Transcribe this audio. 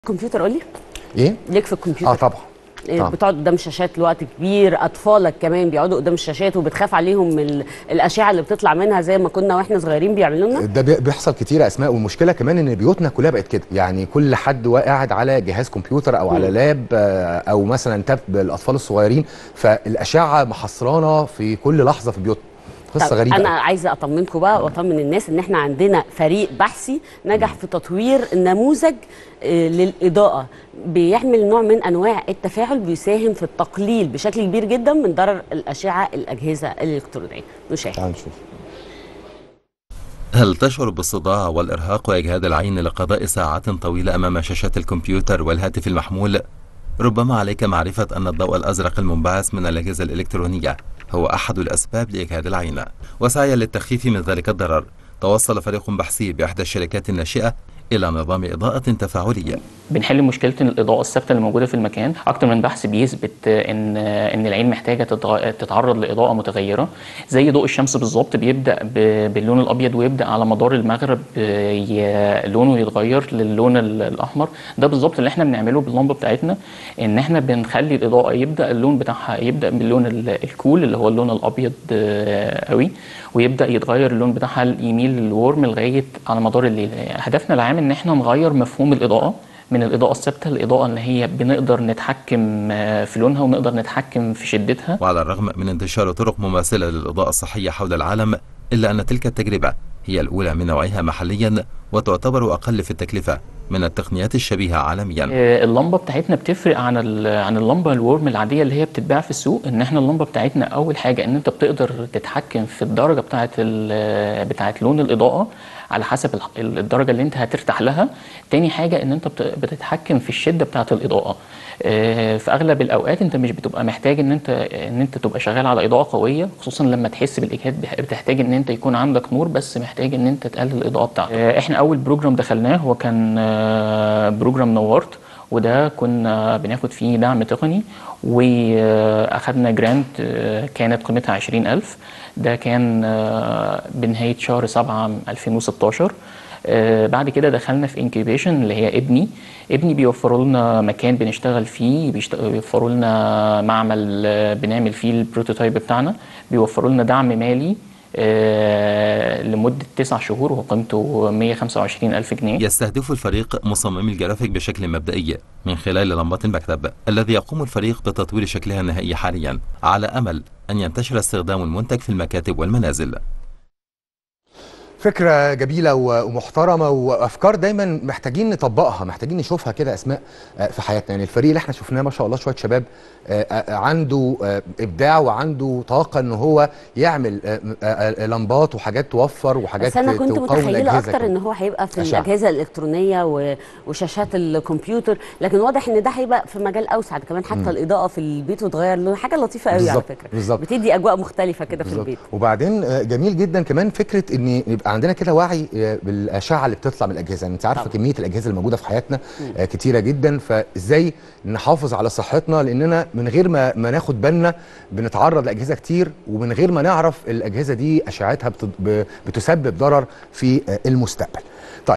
كمبيوتر قولي ايه ليك في اه الكمبيوتر طبعا إيه، طبعا. بتقعد قدام الشاشات لوقت كبير اطفالك كمان بيقعدوا قدام الشاشات وبتخاف عليهم ال- الاشعه اللي بتطلع منها زي ما كنا واحنا صغيرين بيعملوا لنا ده بي- بيحصل كتير يا اسماء والمشكله كمان ان بيوتنا كلها بقت كده يعني كل حد وا- قاعد على جهاز كمبيوتر او على لاب آه، او مثلا تاب الاطفال الصغيرين فالاشعه محصرانه في كل لحظه في بيوتنا قصه طب غريبه انا أوي. عايزه اطمنكم بقى واطمن الناس ان احنا عندنا فريق بحثي نجح في تطوير نموذج آه، للاضاءه بيعمل نوع من انواع التفاعل بيساهم في التقليل بشكل كبير جدا من ضرر الاشعه الاجهزه الالكترونيه نشاهد تعال نشوف هل تشعر بالصداع والإرهاق وإجهاد العين لقضاء ساعات طويلة أمام شاشة الكمبيوتر والهاتف المحمول؟ ربما عليك معرفة أن الضوء الأزرق المنبعث من الأجهزة الإلكترونية هو أحد الأسباب لإجهاد العين وسعيا للتخفيف من ذلك الضرر توصل فريق بحثي بإحدى الشركات الناشئة إلى نظام إضاءة تفاعلية بنحل مشكله الاضاءه الثابته اللي موجوده في المكان اكتر من بحث بيثبت ان ان العين محتاجه تتغ- تتعرض لاضاءه متغيره زي ضوء الشمس بالظبط بيبدا ب- باللون الابيض ويبدا على مدار المغرب ي- لونه يتغير للون ال- الاحمر ده بالظبط اللي احنا بنعمله باللمبه بتاعتنا ان احنا بنخلي الاضاءه يبدا اللون بتاعها يبدا باللون ال- الكول اللي هو اللون الابيض آه، قوي ويبدا يتغير اللون بتاعها يميل للورم لغايه على مدار الليل هدفنا العام ان احنا نغير مفهوم الاضاءه من الإضاءة الثابتة للإضاءة اللي هي بنقدر نتحكم آه، في لونها ونقدر نتحكم في شدتها وعلى الرغم من انتشار طرق مماثلة للإضاءة الصحية حول العالم إلا أن تلك التجربة هي الأولى من نوعها محليا وتعتبر أقل في التكلفة من التقنيات الشبيهة عالميا آه، اللمبه بتاعتنا بتفرق عن ال- عن اللمبه الورم العاديه اللي هي بتتباع في السوق ان احنا اللمبه بتاعتنا اول حاجه ان انت بتقدر تتحكم في الدرجه بتاعت ال- بتاعت لون الاضاءه على حسب الح- الدرجه اللي انت هترتاح لها تاني حاجه ان انت بت- بتتحكم في الشده بتاعت الاضاءه آه، في اغلب الاوقات انت مش بتبقى محتاج ان انت ان انت تبقى شغال على اضاءه قويه خصوصا لما تحس بالاجهاد بح- بتحتاج ان انت يكون عندك نور بس محتاج ان انت تقلل الاضاءه بتاعتك آه، احنا اول بروجرام دخلناه هو كان آه، بروجرام نورت وده كنا بناخد فيه دعم تقني واخدنا جرانت آه، كانت قيمتها 20000 ده كان آه، بنهايه شهر 7 2016 آه، بعد كده دخلنا في انكيبيشن اللي هي ابني ابني بيوفروا لنا مكان بنشتغل فيه بيشت- بيوفروا لنا معمل آه، بنعمل فيه البروتوتايب بتاعنا بيوفروا لنا دعم مالي آه، لمدة تسع شهور وقيمته 125 ألف جنيه يستهدف الفريق مصممي الجرافيك بشكل مبدئي من خلال لمبات المكتب الذي يقوم الفريق بتطوير شكلها النهائي حاليا على أمل أن ينتشر استخدام المنتج في المكاتب والمنازل فكرة جميلة و- ومحترمة وأفكار دايما محتاجين نطبقها محتاجين نشوفها كده أسماء آه، في حياتنا يعني الفريق اللي احنا شفناه ما شاء الله شوية شباب آه، آه، عنده آه، إبداع وعنده طاقة إن هو يعمل آه، آه، آه، لمبات وحاجات توفر وحاجات بس انا كنت تقوم متخيله الأجهزة اكتر كده. ان هو هيبقى في أشعة. الاجهزه الالكترونيه و- وشاشات الكمبيوتر لكن واضح ان ده هيبقى في مجال اوسع كمان حتى الاضاءه في البيت وتغير لون حاجه لطيفه قوي على بالظبط، فكره بالظبط. بتدي اجواء مختلفه كده في بالظبط. البيت وبعدين آه، جميل جدا كمان فكره ان يبقى عندنا كده وعي آه، بالاشعه اللي بتطلع من الاجهزه يعني انت عارفه طبعا. كميه الاجهزه اللي موجوده في حياتنا آه، كتيره جدا فازاي نحافظ على صحتنا لاننا من غير ما ما ناخد بالنا بنتعرض لاجهزه كتير ومن غير ما نعرف الاجهزه دي اشعتها بت- ب- بتسبب ضرر في آه، المستقبل